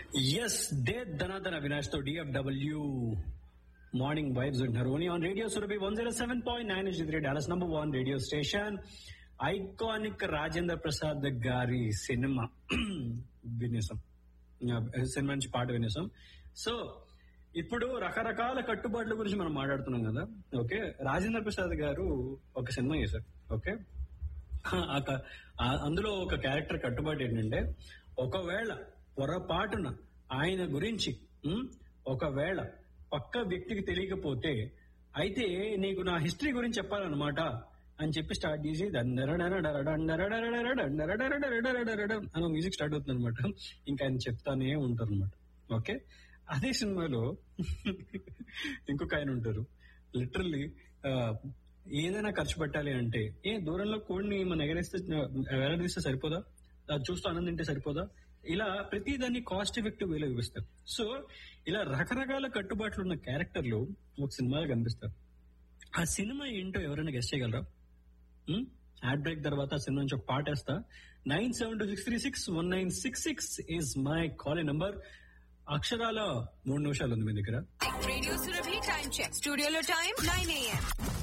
Yes they ధనాధన అవినాష్ తో DFW morning vibes ఉంటున్నారు only on radio Surabhi one zero seven point nine is three Dallas number one radio station iconic Rajendra Prasad గారి cinema వినేసాం cinema నుంచి పాట వినేసాం so ఇప్పుడు రకరకాల కట్టుబాట్ల గురించి మనం మాట్లాడుతున్నాం కదా ఓకే రాజేంద్ర ప్రసాద్ గారు ఒక సినిమా చేశారు ఓకే ఆ క- ఆ- అందులో ఒక క్యారెక్టర్ కట్టుబాటు ఏంటంటే ఒకవేళ పొరపాటున ఆయన గురించి ఉం, ఒకవేళ పక్క వ్యక్తికి తెలియకపోతే అయితే నీకు నా హిస్టరీ గురించి చెప్పాలన్నమాట అని చెప్పి స్టార్ట్ చేసి అని మ్యూజిక్ స్టార్ట్ అవుతుంది అనమాట ఇంకా ఆయన చెప్తానే ఉంటారు అనమాట ఓకే అదే సినిమాలో ఇంకొక ఆయన ఉంటారు లిటరల్లీ ఏదైనా ఖర్చు పెట్టాలి అంటే ఏ దూరంలో కోడిని మనం ఎగరేస్తే ఎగరదీస్తే సరిపోదా అది చూస్తూ ఆనందింటే సరిపోదా ఇలా ప్రతి దాన్ని కాస్ట్ ఎఫెక్టివ్ వేలో చూపిస్తారు సో ఇలా రకరకాల కట్టుబాట్లు ఉన్న క్యారెక్టర్లు ఒక సినిమాలో కనిపిస్తారు ఆ సినిమా ఏంటో ఎవరైనా గెస్ట్ చేయగలరా యాడ్ బ్రేక్ తర్వాత ఆ సినిమా నుంచి ఒక పాట వేస్తా nine seven two six three six one nine six six is my call number అక్షరాల మూడు నిమిషాలు ఉంది మీ దగ్గర Radio Surabhi time check. Studio lo time 9 a.m.